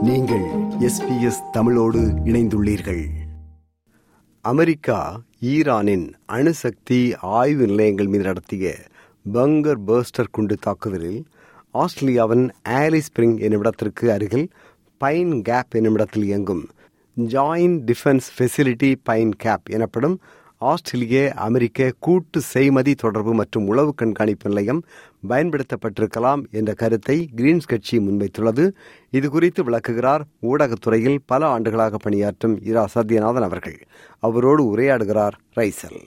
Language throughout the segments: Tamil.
நீங்கள் எஸ்பிஎஸ் தமிழோடு இணைந்துள்ளீர்கள் அமெரிக்கா ஈரானின் அணுசக்தி ஆய்வு நிலையங்கள் மீது நடத்திய பங்கர் பர்ஸ்டர் குண்டு தாக்குதலில் ஆஸ்திரேலியாவின் ஆலி ஸ்பிரிங் என்னுமிடத்திற்கு அருகில் பைன் கேப் என்னுமிடத்தில் இயங்கும் joint defence facility pine gap எனப்படும் ஆஸ்திரேலிய அமெரிக்க கூட்டு செய்மதி தொடர்பு மற்றும் உளவு கண்காணிப்பு நிலையம் பயன்படுத்தப்பட்டிருக்கலாம் என்ற கருத்தை கிரீன்ஸ் கட்சி முன்வைத்துள்ளது இது குறித்து விளக்குகிறார் ஊடகத்துறையில் பல ஆண்டுகளாக பணியாற்றும் இரா சத்யநாதன் அவர்கள் அவரோடு உரையாடுகிறார் ரைசல்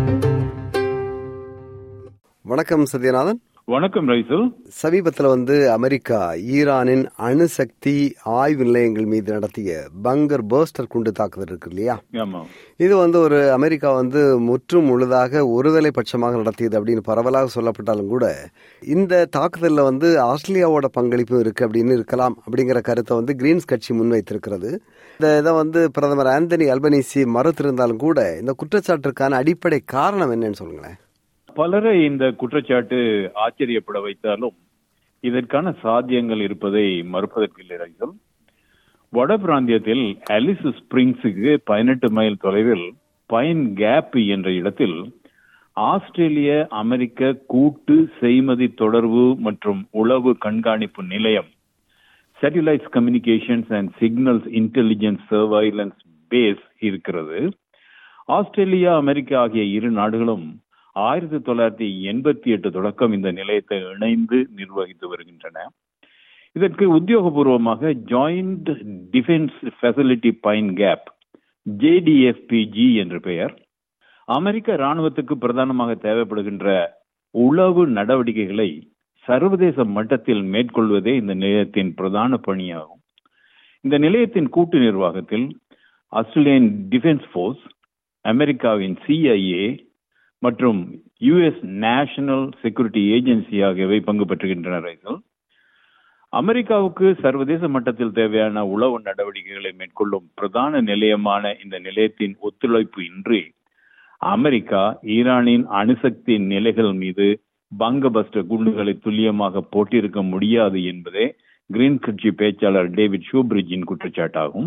வணக்கம் சத்யநாதன் வணக்கம் ரைசல் சமீபத்தில் வந்து அமெரிக்கா ஈரானின் அணுசக்தி ஆய்வு நிலையங்கள் மீது நடத்திய பங்கர் பர்ஸ்டர் குண்டு தாக்குதல் இருக்கு இல்லையா ஆமா இது வந்து ஒரு அமெரிக்கா வந்து முற்றும் முழுதாக ஒருதலை பட்சமாக நடத்தியது அப்படின்னு பரவலாக சொல்லப்பட்டாலும் கூட இந்த தாக்குதலில் வந்து ஆஸ்திரேலியாவோட பங்களிப்பும் இருக்கு அப்படின்னு இருக்கலாம் அப்படிங்கிற கருத்தை வந்து கிரீன்ஸ் கட்சி முன்வைத்திருக்கிறது இந்த இதை வந்து பிரதமர் ஆந்தனி அல்பனீசி மறுத்திருந்தாலும் கூட இந்த குற்றச்சாட்டிற்கான அடிப்படை காரணம் என்னன்னு சொல்லுங்களேன் பலரை இந்த குற்றச்சாட்டு ஆச்சரியப்பட வைத்தாலும் இதற்கான சாத்தியங்கள் இருப்பதை மறுப்பதற்கில்லை ரைசல் வட பிராந்தியத்தில் அலிஸ் ஸ்பிரிங்ஸுக்கு பதினெட்டு மைல் தொலைவில் பைன் கேப் என்ற இடத்தில் ஆஸ்திரேலிய அமெரிக்க கூட்டு செய்மதி தொடர்பு மற்றும் உளவு கண்காணிப்பு நிலையம் satellites communications and signals intelligence surveillance base இருக்கிறது ஆஸ்திரேலியா அமெரிக்கா ஆகிய இரு நாடுகளும் ஆயிரத்தி தொள்ளாயிரத்தி எண்பத்தி எட்டு தொடக்கம் இந்த நிலையத்தை இணைந்து நிர்வகித்து வருகின்றன இதற்கு உத்தியோகபூர்வமாக joint defence facility pine gap JDFPG என்று பெயர் அமெரிக்க ராணுவத்துக்கு பிரதானமாக தேவைப்படுகின்ற உளவு நடவடிக்கைகளை சர்வதேச மட்டத்தில் மேற்கொள்வதே இந்த நிலையத்தின் பிரதான பணியாகும் இந்த நிலையத்தின் கூட்டு நிர்வாகத்தில் ஆஸ்திரேலியன் டிஃபென்ஸ் ஃபோர்ஸ் அமெரிக்காவின் சிஐஏ மற்றும் யுஎஸ் நேஷனல் செக்யூரிட்டி ஏஜென்சி ஆகியவை பங்கு பெற்றுகின்றன ரைசல் அமெரிக்காவுக்கு சர்வதேச மட்டத்தில் தேவையான உளவு நடவடிக்கைகளை மேற்கொள்ளும் பிரதான நிலையமான இந்த நிலையத்தின் ஒத்துழைப்பு இன்றி அமெரிக்கா ஈரானின் அணுசக்தி நிலைகள் மீது பங்கபஸ்டர் குண்டுகளை துல்லியமாக போட்டிருக்க முடியாது என்பதே கிரீன் கட்சி பேச்சாளர் டேவிட் ஷூபிரிட்ஜின் குற்றச்சாட்டாகும்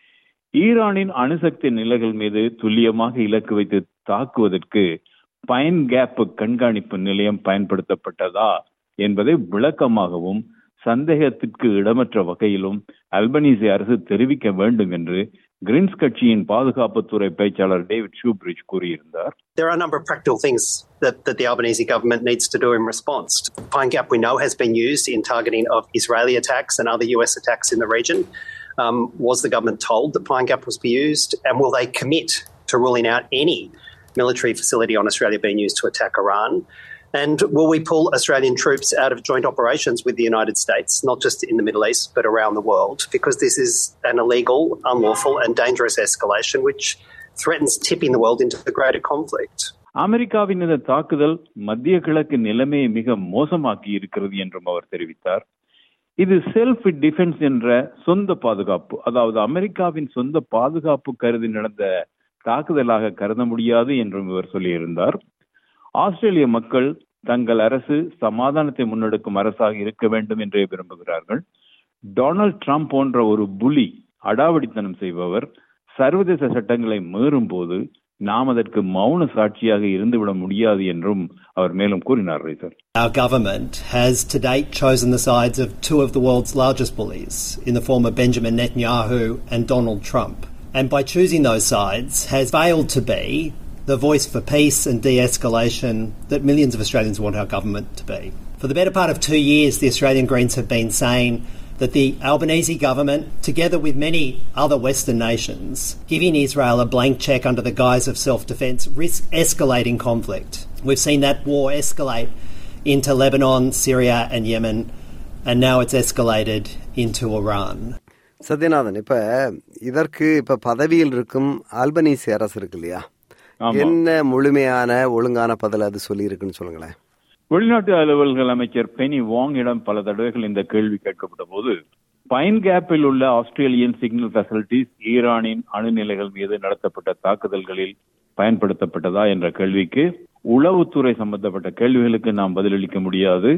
ஈரானின் அணுசக்தி நிலைகள் மீது துல்லியமாக இலக்கு வைத்து தாக்குவதற்கு பைன் கேப் கண்காணிப்பு நிலையம் பயன்படுத்தப்பட்டதா என்பதை விளக்கமாகவும் சந்தேகத்திற்கு இடமற்ற வகையிலும் அல்பனீசி அரசு தெரிவிக்க வேண்டும் என்று கிரீன்ஸ் கட்சியின் பாதுகாப்புத்துறை பேச்சாளர் டேவிட் ஷூபிரிட்ஜ் கூறியிருந்தார் There are a number of practical things that, that the Albanese government needs to do in response. Pine Gap, we know, has been used in targeting of Israeli attacks and other US attacks in the region. Um, was the government told that Pine Gap was be used? And will they commit to ruling out any military facility on Australia being used to attack Iran? And will we pull Australian troops out of joint operations with the United States, not just in the Middle East, but around the world? Because this is an illegal, unlawful, and dangerous escalation which threatens tipping the world into a greater conflict. அமெரிக்காவின் இந்த தாக்குதல் மத்திய கிழக்கு நிலைமையை மிக மோசமாக்கி இருக்கிறது என்றும் அவர் தெரிவித்தார் இது செல்ஃப் டிஃபென்ஸ் என்ற சொந்த பாதுகாப்பு அதாவது அமெரிக்காவின் சொந்த பாதுகாப்பு கருதி நடந்த தாக்குதலாக கருத முடியாது என்றும் இவர் சொல்லியிருந்தார் ஆஸ்திரேலிய மக்கள் தங்கள் அரசு சமாதானத்தை முன்னெடுக்கும் அரசாக இருக்க வேண்டும் என்றே விரும்புகிறார்கள் டொனால்ட் ட்ரம்ப் போன்ற ஒரு புலி அடாவடித்தனம் செய்பவர் சர்வதேச சட்டங்களை மீறும் போது நாம் அதற்கு மௌன சாட்சியாக இருந்துவிட முடியாது என்றும் அவர் மேலும் கூறினார் ரைசர் Our government has to date chosen the sides of two of the world's largest bullies in the form of Benjamin Netanyahu and Donald Trump. And by choosing those sides has failed to be the voice for peace and de-escalation that millions of Australians want our government to be. For the better part of two years, the Australian Greens have been saying that the Albanese government, together with many other Western nations, giving Israel a blank check under the guise of self-defence, risk escalating conflict. We've seen that war escalate into Lebanon, Syria and Yemen, and now it's escalated into Iran. Sathyanathan இப்ப இதற்கு இப்ப பதவியில் இருக்கும் ஆல்பனீசி அரசு இருக்கு இல்லையா என்ன முழுமையான ஒழுங்கான பதில் அது சொல்லி இருக்குன்னு சொல்லுங்களேன் வெளிநாட்டு அலுவல்கள் அமைச்சர் பெனி வாங்கிடம் பல தடவைகள் இந்த கேள்வி கேட்கப்பட்ட போது பைன் கேப்பில் உள்ள ஆஸ்திரேலியன் சிக்னல் ஃபெசிலிட்டிஸ் ஈரானின் அணுநிலைகள் மீது நடத்தப்பட்ட தாக்குதல்களில் பயன்படுத்தப்பட்டதா என்ற கேள்விக்கு உளவுத்துறை சம்பந்தப்பட்ட கேள்விகளுக்கு நாம் பதிலளிக்க முடியாது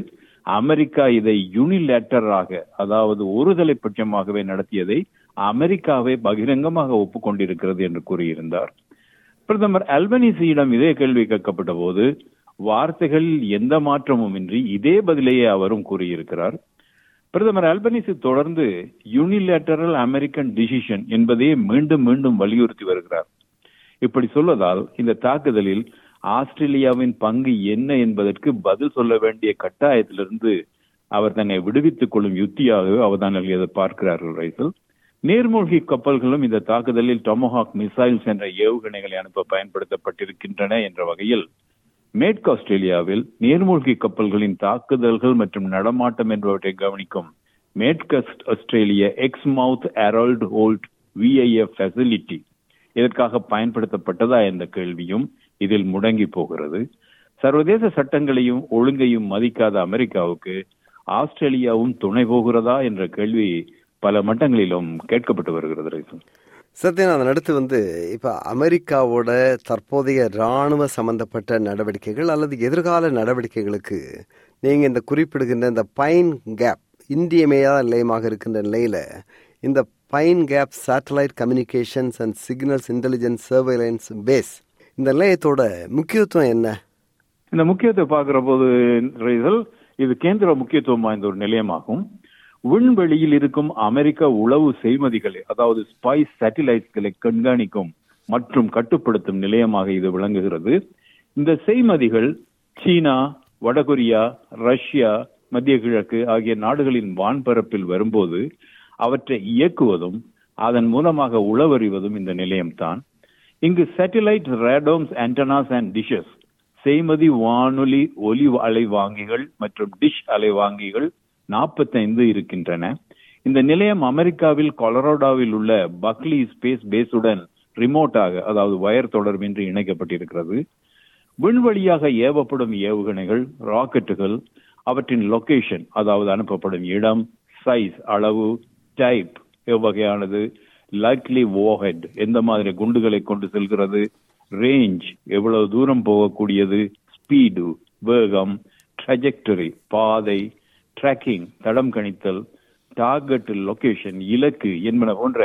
அமெரிக்கா இதை யூனிலேட்டராக அதாவது ஒருதலை பட்சமாகவே நடத்தியதை அமெரிக்காவை பகிரங்கமாக ஒப்புக்கொண்டிருக்கிறது என்று கூறியிருந்தார் பிரதமர் அல்பனிசியிடம் இதே கேள்வி கேட்கப்பட்ட போது வார்த்தைகளில் எந்த மாற்றமும் இன்றி இதே பதிலையே அவரும் கூறியிருக்கிறார் பிரதமர் அல்பனிசி தொடர்ந்து யூனிலேட்டரல் அமெரிக்கன் டிசிஷன் என்பதையே மீண்டும் மீண்டும் வலியுறுத்தி வருகிறார் இப்படி சொல்வதால் இந்த தாக்குதலில் ஆஸ்திரேலியாவின் பங்கு என்ன என்பதற்கு பதில் சொல்ல வேண்டிய கட்டாயத்திலிருந்து அவர் தன்னை விடுவித்துக் கொள்ளும் யுத்தியாகவே அவதானிகள் இதை பார்க்கிறார்கள் ரைசல் நீர்மூழ்கி கப்பல்களும் இந்த தாக்குதலில் டொமோஹாக் மிசைல்ஸ் என்ற ஏவுகணைகளை அனுப்ப பயன்படுத்தப்பட்டிருக்கின்றன என்ற வகையில் மேற்கு ஆஸ்திரேலியாவில் நீர்மூழ்கி கப்பல்களின் தாக்குதல்கள் மற்றும் நடமாட்டம் என்பவற்றை கவனிக்கும் மேற்கு ஆஸ்திரேலிய Exmouth Harold Holt VLF facility இதற்காக பயன்படுத்தப்பட்டதா என்ற கேள்வியும் இதில் முடங்கி போகிறது சர்வதேச சட்டங்களையும் ஒழுங்கையும் மதிக்காத அமெரிக்காவுக்கு ஆஸ்திரேலியாவும் துணை போகிறதா என்ற கேள்வி பல மட்டங்களிலும் கேட்கப்பட்டு வருகிறது ரைசன் சத்யநாதன் அடுத்து வந்து இப்ப அமெரிக்காவோட தற்போதைய ராணுவ சம்பந்தப்பட்ட நடவடிக்கைகள் அல்லது எதிர்கால நடவடிக்கைகளுக்கு நீங்க இந்த குறிப்பிடுகின்ற இந்த பைன் கேப் இன்றியமையாத நிலையமாக இருக்கின்ற நிலையில இந்த pine gap satellite communications and signals intelligence surveillance base இந்த நிலையத்தோட முக்கியத்துவம் என்ன இந்த முக்கியத்தை பார்க்கிற போது ரைசல் இது கேந்திர முக்கியத்துவம் வாய்ந்த ஒரு நிலையமாகும் விண்வெளியில் இருக்கும் அமெரிக்க உளவு செய்மதிகளை அதாவது ஸ்பைஸ் சேட்டிலைட்ஸ்களை கண்காணிக்கும் மற்றும் கட்டுப்படுத்தும் நிலையமாக இது விளங்குகிறது இந்த செய்மதிகள் சீனா வடகொரியா ரஷ்யா மத்திய கிழக்கு ஆகிய நாடுகளின் வான்பரப்பில் வரும்போது அவற்றை இயக்குவதும் அதன் மூலமாக உளவறிவதும் இந்த நிலையம்தான் இங்கு satellite radomes antennas and dishes செய்மதி வானொலி ஒலி அலைவாங்கிகள் மற்றும் டிஷ் அலைவாங்கிகள் நாற்பத்தைந்து இருக்கின்றன இந்த நிலையம் அமெரிக்காவில் கொலராடோவில் உள்ள பக்லி ஸ்பேஸ் பேஸுடன் ரிமோட்டாக அதாவது வயர் தொடர்பின்றி இணைக்கப்பட்டிருக்கிறது விண்வழியாக ஏவப்படும் ஏவுகணைகள் ராக்கெட்டுகள் அவற்றின் லொகேஷன் அதாவது அனுப்பப்படும் இடம் சைஸ் அளவு டைப் எவ்வகையானது லைக்லி ஓஹெட் எந்த மாதிரி குண்டுகளை கொண்டு செல்கிறது ரேஞ்ச் எவ்வளவு தூரம் போகக்கூடியது ஸ்பீடு வேகம் ட்ரஜெக்டரி பாதை ட்ராக்கிங் தடம் கணித்தல் டார்கெட் லொகேஷன் இலக்கு என்பன போன்ற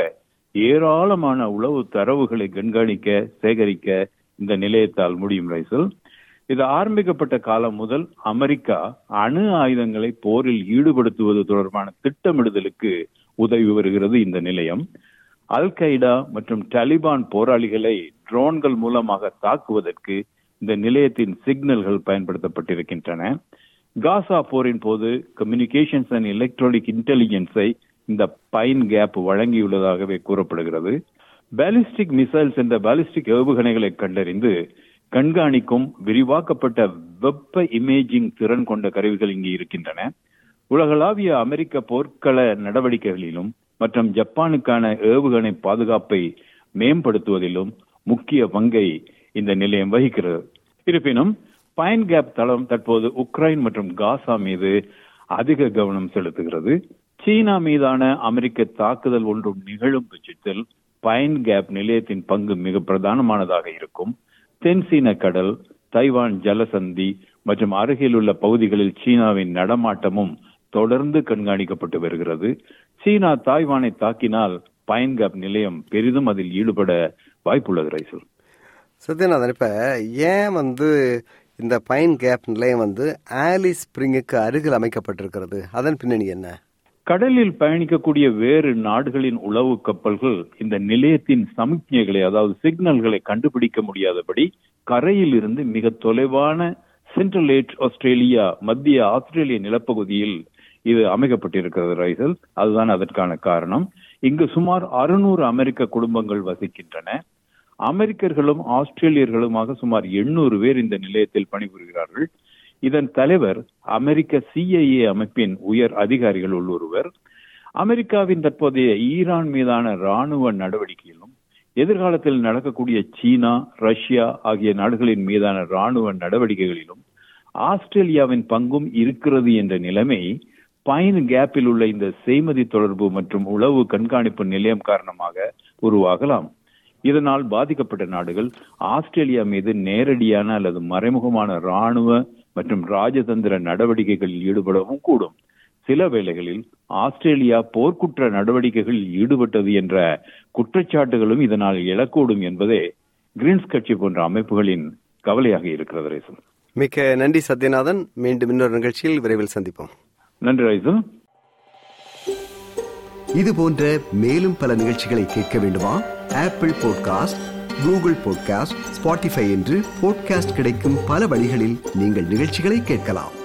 ஏராளமான உளவு தரவுகளை கண்காணிக்க சேகரிக்க இந்த நிலையத்தால் முடியும் ரைசல் இது ஆரம்பிக்கப்பட்ட காலம் முதல் அமெரிக்கா அணு ஆயுதங்களை போரில் ஈடுபடுத்துவது தொடர்பான திட்டமிடுதலுக்கு உதவி வருகிறது இந்த நிலையம் அல் கைடா மற்றும் தாலிபான் போராளிகளை ட்ரோன்கள் மூலமாக தாக்குவதற்கு இந்த நிலையத்தின் சிக்னல்கள் பயன்படுத்தப்பட்டிருக்கின்றன காசா போரின் போது கம்யூனிகேஷன்ஸ் அண்ட் எலக்ட்ரானிக் இன்டெலிஜென்ஸை இந்த பைன் கேப் வழங்கியுள்ளதாகவே கூறப்படுகிறது பாலிஸ்டிக் மிசைல்ஸ் என்ற பாலிஸ்டிக் ஏவுகணைகளை கண்டறிந்து கண்காணிக்கும் விரிவாக்கப்பட்ட வெப்ப இமேஜிங் திறன் கொண்ட கருவிகள் இங்கு இருக்கின்றன உலகளாவிய அமெரிக்க போர்க்கள நடவடிக்கைகளிலும் மற்றும் ஜப்பானுக்கான ஏவுகணை பாதுகாப்பை மேம்படுத்துவதிலும் முக்கிய பங்கை இந்த நிலையம் வகிக்கிறது இருப்பினும் பைன் கேப் தளம் தற்போது உக்ரைன் மற்றும் காசா மீது அதிக கவனம் செலுத்துகிறது சீனா மீதான அமெரிக்க தாக்குதல் ஒன்றும் நிகழும் பட்சத்தில் பைன் கேப் நிலையத்தின் பங்கு மிக பிரதானமானதாக இருக்கும் தென் சீன கடல் தைவான் ஜலசந்தி மற்றும் அருகில் உள்ள பகுதிகளில் சீனாவின் நடமாட்டமும் தொடர்ந்து கண்காணிக்கப்பட்டு வருகிறது சீனா தாய்வானை தாக்கினால் பைன் கேப் நிலையம் பெரிதும் அதில் ஈடுபட வாய்ப்புள்ளது ரைசல் சத்யநாதன் இப்ப ஏன் வந்து இந்த பைன் கேப் நிலையம் வந்து ஆலிஸ் ஸ்பிரிங்குக்கு அருகில் அமைக்கப்பட்டிருக்கிறது அதன் பின்னணி என்ன கடலில் பயணிக்கக்கூடிய வேறு நாடுகளின் உளவு கப்பல்கள் இந்த நிலையத்தின் சமிக்ஞைகளை அதாவது சிக்னல்களை கண்டுபிடிக்க முடியாதபடி கரையில் இருந்து மிக தொலைவான சென்ட்ரல் ஏட் ஆஸ்திரேலியா மத்திய ஆஸ்திரேலிய நிலப்பகுதியில் இது அமைக்கப்பட்டிருக்கிறது ரைசல் அதுதான் அதற்கான காரணம் இங்கு சுமார் அறுநூறு அமெரிக்க குடும்பங்கள் வசிக்கின்றன அமெரிக்கர்களும் ஆஸ்திரேலியர்களுமாக சுமார் எண்ணூறு பேர் இந்த நிலையத்தில் பணிபுரிகிறார்கள் இதன் தலைவர் அமெரிக்க சிஐஏ அமைப்பின் உயர் அதிகாரிகள் உள்ளொருவர் அமெரிக்காவின் தற்போதைய ஈரான் மீதான ராணுவ நடவடிக்கையிலும் எதிர்காலத்தில் நடக்கக்கூடிய சீனா ரஷ்யா ஆகிய நாடுகளின் மீதான ராணுவ நடவடிக்கைகளிலும் ஆஸ்திரேலியாவின் பங்கும் இருக்கிறது என்ற நிலைமை பைன் கேப்பில் உள்ள இந்த செய்மதி தொடர்பு மற்றும் உளவு கண்காணிப்பு நிலையம் காரணமாக உருவாகலாம் இதனால் பாதிக்கப்பட்ட நாடுகள் ஆஸ்திரேலியா மீது நேரடியான அல்லது மறைமுகமான ராணுவ மற்றும் ராஜதந்திர நடவடிக்கைகளில் ஈடுபடவும் கூடும் சில வேளைகளில் ஆஸ்திரேலியா போர்க்குற்ற நடவடிக்கைகளில் ஈடுபட்டது என்ற குற்றச்சாட்டுகளும் இதனால் எழக்கூடும் என்பதே கிரீன்ஸ் கட்சி போன்ற அமைப்புகளின் கவலையாக இருக்கிறது ரைசல் மிக்க நன்றி சத்யநாதன் மீண்டும் இன்னொரு நிகழ்ச்சியில் விரைவில் சந்திப்போம் நன்றி ரைசல் இது போன்ற மேலும் பல நிகழ்ச்சிகளை கேட்க வேண்டுமா Apple podcast Google podcast Spotify என்று பாட்காஸ்ட் கிடைக்கும் பல வழிகளில் நீங்கள் நிகழ்ச்சிகளை கேட்கலாம்